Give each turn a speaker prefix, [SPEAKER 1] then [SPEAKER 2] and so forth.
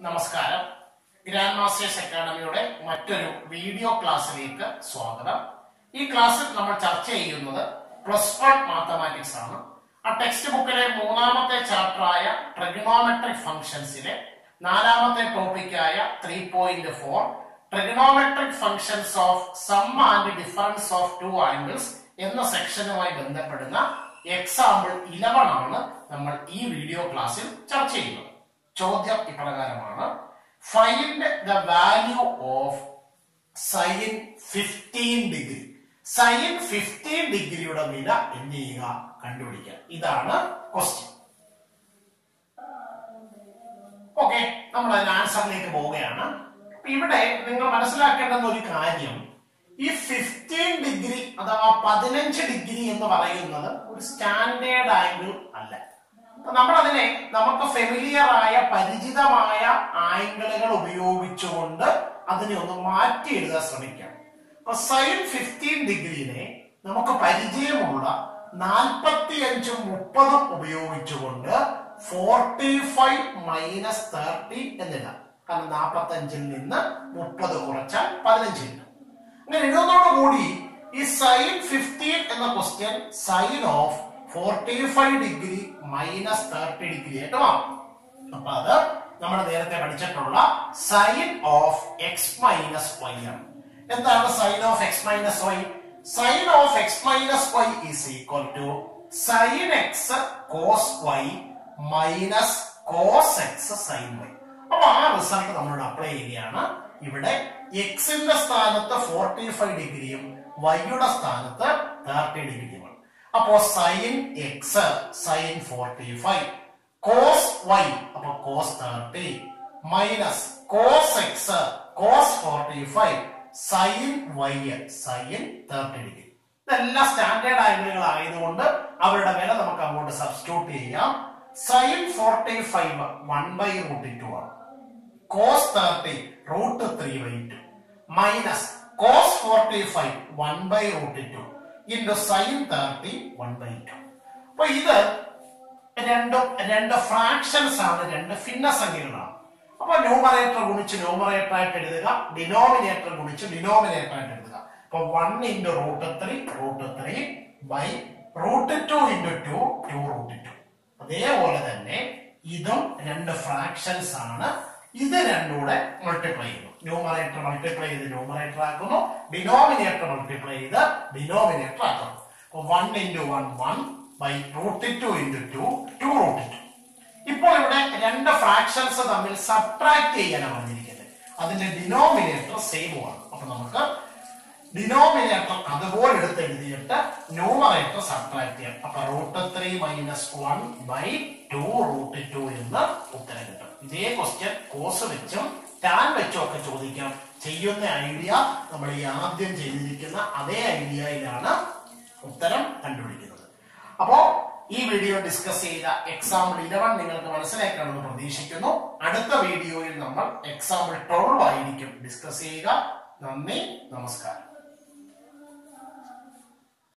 [SPEAKER 1] നമസ്കാരം grand masters അക്കാഡമിയുടെ മറ്റൊരു video ക്ലാസ്സിലേക്ക് സ്വാഗതം ഈ ക്ലാസ്സിൽ നമ്മൾ ചർച്ച ചെയ്യുന്നത് പ്ലസ് വൺ മാത്തമാറ്റിക്സ് ആണ് ആ ടെക്സ്റ്റ് ബുക്കിലെ മൂന്നാമത്തെ ചാപ്റ്ററായ ട്രിഗണോമെട്രിക് ഫംഗ്ഷൻസിലെ നാലാമത്തെ ടോപ്പിക്കായ three point four trigonometric functions of sum and difference of two angles എന്ന സെക്ഷനുമായി ബന്ധപ്പെടുന്ന എക്സാമ്പിൾ ഇലവൺ ആണ് നമ്മൾ ഈ വീഡിയോ ക്ലാസ്സിൽ ചർച്ച ചെയ്യുന്നത് ചോദ്യം ഇപ്രകാരമാണ് find the value of sine fifteen degree sine fifteen ഡിഗ്രിയുടെ വില എന്ത് ചെയ്യുക കണ്ടുപിടിക്കുക ഇതാണ് ക്വസ്റ്റ്യൻ ഓക്കെ നമ്മൾ അതിന് ആൻസറിലേക്ക് പോവുകയാണ് അപ്പൊ ഇവിടെ നിങ്ങൾ മനസ്സിലാക്കേണ്ടുന്ന ഒരു കാര്യം ഈ ഫിഫ്റ്റീൻ ഡിഗ്രി അഥവാ പതിനഞ്ച് ഡിഗ്രി എന്ന് പറയുന്നത് ഒരു സ്റ്റാൻഡേർഡ് ആംഗിൾ അല്ല അപ്പൊ നമ്മൾ അതിനെ നമുക്ക് ഫെമിലിയർ ആയ പരിചിതമായ ആംഗിളുകൾ ഉപയോഗിച്ചുകൊണ്ട് അതിനെ ഒന്ന് മാറ്റി എഴുതാൻ ശ്രമിക്കാം അപ്പൊ സൈൻ ഫിഫ്റ്റീൻ ഡിഗ്രിനെ നമുക്ക് പരിചയമുള്ള നാൽപ്പത്തി അഞ്ചും മുപ്പതും ഉപയോഗിച്ചുകൊണ്ട് ഫോർട്ടി ഫൈവ് മൈനസ് തേർട്ടി എന്നിടാം കാരണം നാൽപ്പത്തി അഞ്ചിൽ നിന്ന് മുപ്പത് കുറച്ചാൽ പതിനഞ്ച് കിട്ടും അങ്ങനെ എഴുതുന്നതോടുകൂടി ഈ സൈൻ ഫിഫ്റ്റീൻ എന്ന question sine of forty five degree minus thirty degree ആയിട്ട് മാറും അപ്പൊ അത് നമ്മൾ നേരത്തെ പഠിച്ചിട്ടുള്ള sine of x minus y ആണ് എന്താണ് sine of x minus y sine of x minus y is equal to sine x cos y minus cos x sine y അപ്പൊ ആ റിസൾട്ട് നമ്മളോട് അപ്ലൈ ചെയ്യുകയാണ് ഇവിടെ എക്സിന്റെ സ്ഥാനത്ത് ഫോർട്ടി ഫൈവ് ഡിഗ്രിയും വൈയുടെ സ്ഥാനത്ത് തേർട്ടി ഡിഗ്രിയുമാണ് അപ്പോ sine x sine forty five cos y അപ്പൊ cos thirty minus cos x cos forty five sine y sine thirty degree ഇതെല്ലാം സ്റ്റാൻഡേർഡ് ആംഗിളുകൾ ആയതുകൊണ്ട് അവരുടെ വില നമുക്ക് അങ്ങോട്ട് സബ്സ്റ്റിറ്റ്യൂട്ട് ചെയ്യാം sine forty five one by root two ആണ് cos thirty root three by two minus cos forty five one by root two into sine thirty one by two അപ്പൊ ഇത് രണ്ടും രണ്ട് ഫ്രാക്ഷൻസ് ആണ് രണ്ട് ഭിന്നസംഖ്യകളാണ് അപ്പൊ ന്യൂമറേറ്റർ ഗുണിച്ച് ന്യൂമറേറ്റർ ആയിട്ട് എഴുതുക ഡിനോമിനേറ്റർ ഗുണിച്ച് ഡിനോമിനേറ്റർ ആയിട്ട് എഴുതുക അപ്പൊ one into root three root three by root two into two two root two അതേപോലെ തന്നെ ഇതും രണ്ട് ഫ്രാക്ഷൻസ് ആണ് ഇത് രണ്ടൂടെ മൾട്ടിപ്ലൈ ചെയ്യുന്നു ന്യൂമറേറ്റർ മൾട്ടിപ്ലൈ ചെയ്ത് ന്യൂമറേറ്റർ ആക്കുന്നു ഡിനോമിനേറ്റർ മൾട്ടിപ്ലൈ ചെയ്ത് ഡിനോമിനേറ്റർ ആക്കുന്നു അപ്പൊ one into one one by root two into two two root two ഇപ്പോൾ ഇവിടെ രണ്ട് ഫ്രാക്ഷൻസ് തമ്മിൽ സബ്ട്രാക്ട് ചെയ്യാനാണ് പറഞ്ഞിരിക്കുന്നത് അതിന്റെ ഡിനോമിനേറ്റർ സെയിം ആണ് അപ്പൊ നമുക്ക് ഡിനോമിനേറ്റർ അതുപോലെ എടുത്ത് എഴുതിയിട്ട് ന്യൂമറേറ്റർ സബ്ട്രാക്ട് ചെയ്യാം അപ്പൊ root three minus one by two root two എന്ന് ഉത്തരം കിട്ടും ഇതേ ക്വസ്റ്റ്യൻ കോസ് വെച്ചും ടാൻ വെച്ചും ഒക്കെ ചോദിക്കാം ചെയ്യുന്ന ഐഡിയ നമ്മൾ ഈ ആദ്യം ചെയ്തിരിക്കുന്ന അതേ ഐഡിയയിലാണ് ഉത്തരം കണ്ടുപിടിക്കുന്നത് അപ്പോ ഈ വീഡിയോ ഡിസ്കസ് ചെയ്ത എക്സാമ്പിൾ ഇലവൻ നിങ്ങൾക്ക് മനസ്സിലാക്കണമെന്ന് പ്രതീക്ഷിക്കുന്നു അടുത്ത വീഡിയോയിൽ നമ്മൾ എക്സാമ്പിൾ ട്വൽവ് ആയിരിക്കും ഡിസ്കസ് ചെയ്യുക നന്ദി നമസ്കാരം